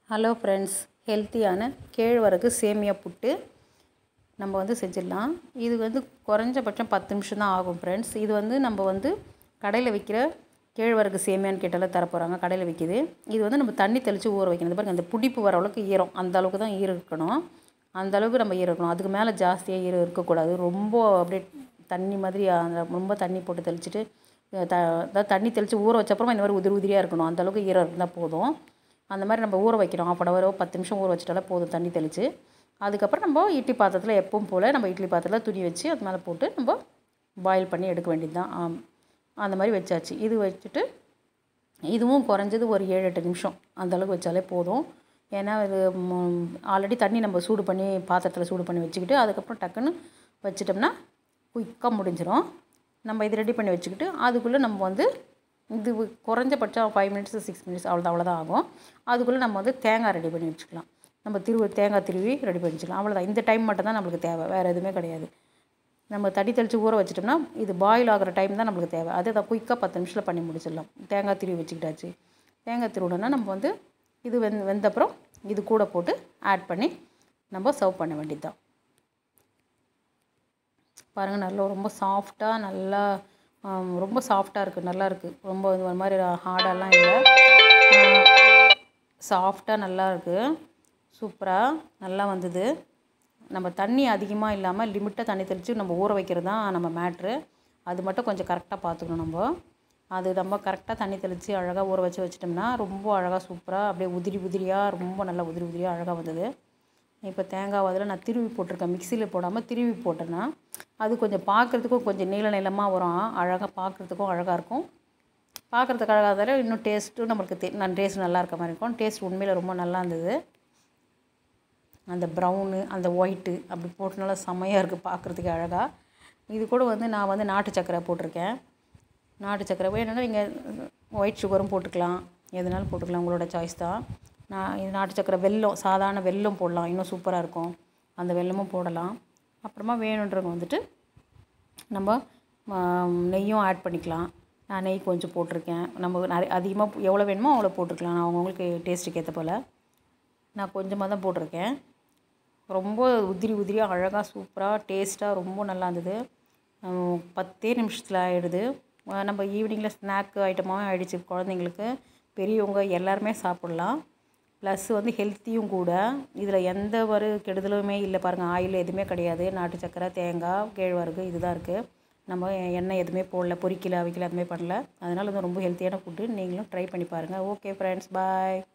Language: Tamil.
ஹலோ ஃப்ரெண்ட்ஸ் ஹெல்த்தியான கேழ்வரகு சேமியா புட்டு நம்ம வந்து செஞ்சிடலாம் இது வந்து குறைஞ்சபட்சம் பத்து நிமிஷம் தான் ஆகும் ஃப்ரெண்ட்ஸ் இது வந்து நம்ம வந்து கடையில் விற்கிற கேழ்வரகு சேமியான்னு கேட்டாலும் தரப்போகிறாங்க கடையில் விற்கிது இது வந்து நம்ம தண்ணி தெளித்து ஊற வைக்கணும் இது பாருங்க அந்த புடிப்பு வர அளவுக்கு ஈரம் அந்த அளவுக்கு தான் ஈரம் இருக்கணும் அந்த அளவுக்கு நம்ம ஈரம் இருக்கணும் அதுக்கு மேலே ஜாஸ்தியாக ஈரம் இருக்கக்கூடாது ரொம்ப அப்படியே தண்ணி மாதிரி அந்த ரொம்ப தண்ணி போட்டு தெளிச்சிட்டு த அதாவது தண்ணி தெளித்து ஊற வச்சப்புறமா இந்த மாதிரி உதிரி உதிரியாக இருக்கணும் அந்த அளவுக்கு ஈரம் இருந்தால் போதும் அந்த மாதிரி நம்ம ஊற வைக்கிறோம் ஆஃப் அன் ஹவரோ பத்து நிமிஷம் ஊற வச்சிட்டாலே போதும் தண்ணி தெளித்து அதுக்கப்புறம் நம்ம இட்லி பாத்திரத்தில் எப்பவும் போல் நம்ம இட்லி பாத்திரத்தில் துணி வச்சு அது மேலே போட்டு நம்ம பாயில் பண்ணி எடுக்க வேண்டியது தான் அந்த மாதிரி வச்சாச்சு இது வச்சுட்டு இதுவும் குறைஞ்சது ஒரு ஏழு எட்டு நிமிஷம் அந்த அளவுக்கு வச்சாலே போதும் ஏன்னா இது ஆல்ரெடி தண்ணி நம்ம சூடு பண்ணி பாத்திரத்தில் சூடு பண்ணி வச்சுக்கிட்டு அதுக்கப்புறம் டக்குன்னு வச்சிட்டோம்னா குயிக்காக முடிஞ்சிடும் நம்ம இது ரெடி பண்ணி வச்சுக்கிட்டு அதுக்குள்ளே நம்ம வந்து இது குறைஞ்சபட்சம் ஃபைவ் மினிட்ஸ் சிக்ஸ் மினிட்ஸ் அவ்வளோதான் அவ்வளோதான் ஆகும் அதுக்குள்ளே நம்ம வந்து தேங்காய் ரெடி பண்ணி வச்சுக்கலாம் நம்ம திருவி தேங்காய் திருவி ரெடி பண்ணி வச்சுக்கலாம் அவ்வளோதான் இந்த டைம் மட்டும் தான் நம்மளுக்கு தேவை வேறு எதுவுமே கிடையாது நம்ம தண்ணி தெளித்து ஊற வச்சிட்டோம்னா இது பாயில் ஆகிற டைம் தான் நம்மளுக்கு தேவை அதே தான் குயிக்காக பத்து நிமிஷத்தில் பண்ணி முடிச்சிடலாம் தேங்காய் திருவி வச்சுக்கிட்டாச்சு தேங்காய் திருவிடனா நம்ம வந்து இது வெந் வெந்தப்புறம் இது கூட போட்டு ஆட் பண்ணி நம்ம சர்வ் பண்ண வேண்டியது தான் பாருங்கள் நல்லா ரொம்ப சாஃப்டாக நல்லா ரொம்ப சாஃப்டாக இருக்குது நல்லா இருக்குது ரொம்ப இது ஒரு மாதிரி ஹார்டாலாம் இல்லை சாஃப்டாக நல்லா இருக்குது சூப்பராக நல்லா வந்தது நம்ம தண்ணி அதிகமாக இல்லாமல் லிமிட்டாக தண்ணி தெளித்து நம்ம ஊற வைக்கிறது தான் நம்ம மேட்ரு அது மட்டும் கொஞ்சம் கரெக்டாக பார்த்துக்கணும் நம்ம அது நம்ம கரெக்டாக தண்ணி தெளித்து அழகாக ஊற வச்சு வச்சிட்டோம்னா ரொம்ப அழகாக சூப்பராக அப்படியே உதிரி உதிரியாக ரொம்ப நல்லா உதிரி உதிரியாக அழகாக வந்தது இப்போ தேங்காய் அதில் நான் திருவி போட்டிருக்கேன் மிக்சியில் போடாமல் திருவி போட்டேன்னா அது கொஞ்சம் பார்க்குறதுக்கும் கொஞ்சம் நீள நீளமாக வரும் அழகாக பார்க்குறதுக்கும் அழகாக இருக்கும் பார்க்குறதுக்கு அழகாக இருந்தாலும் இன்னும் டேஸ்ட்டும் நம்மளுக்கு தே நான் டேஸ்ட் நல்லா இருக்க மாதிரி இருக்கும் டேஸ்ட் உண்மையில் ரொம்ப நல்லா இருந்தது அந்த ப்ரௌனு அந்த ஒயிட்டு அப்படி போட்டனால செம்மையாக இருக்குது பார்க்குறதுக்கு அழகாக இது கூட வந்து நான் வந்து நாட்டு சக்கரை போட்டிருக்கேன் நாட்டு சக்கரை வேணும்னா நீங்கள் ஒயிட் சுகரும் போட்டுக்கலாம் எதுனாலும் போட்டுக்கலாம் உங்களோட சாய்ஸ் தான் நான் இது நாட்டு சக்கரை வெல்லம் சாதாரண வெல்லம் போடலாம் இன்னும் சூப்பராக இருக்கும் அந்த வெல்லமும் போடலாம் அப்புறமா வேணுன்றவங்க வந்துட்டு நம்ம நெய்யும் ஆட் பண்ணிக்கலாம் நான் நெய் கொஞ்சம் போட்டிருக்கேன் நம்ம நிறைய அதிகமாக எவ்வளோ வேணுமோ அவ்வளோ போட்டுக்கலாம் நான் அவங்கவுங்களுக்கு டேஸ்ட்டுக்கு ஏற்ற போல் நான் கொஞ்சமாக தான் போட்டிருக்கேன் ரொம்ப உதிரி உதிரியாக அழகாக சூப்பராக டேஸ்ட்டாக ரொம்ப நல்லா இருந்தது பத்தே நிமிஷத்தில் ஆகிடுது நம்ம ஈவினிங்கில் ஸ்நாக்கு ஐட்டமாகவும் ஆகிடுச்சு குழந்தைங்களுக்கு பெரியவங்க எல்லாருமே சாப்பிட்லாம் ப்ளஸ் வந்து ஹெல்த்தியும் கூட இதில் எந்த ஒரு கெடுதலுமே இல்லை பாருங்கள் ஆயில் எதுவுமே கிடையாது நாட்டு சக்கரை தேங்காய் கேழ்வரகு இதுதான் இருக்குது நம்ம எண்ணெய் எதுவுமே போடல பொரிக்கல அவிக்கல எதுவுமே பண்ணல அதனால் வந்து ரொம்ப ஹெல்த்தியான ஃபுட்டு நீங்களும் ட்ரை பண்ணி பாருங்கள் ஓகே ஃப்ரெண்ட்ஸ் பாய்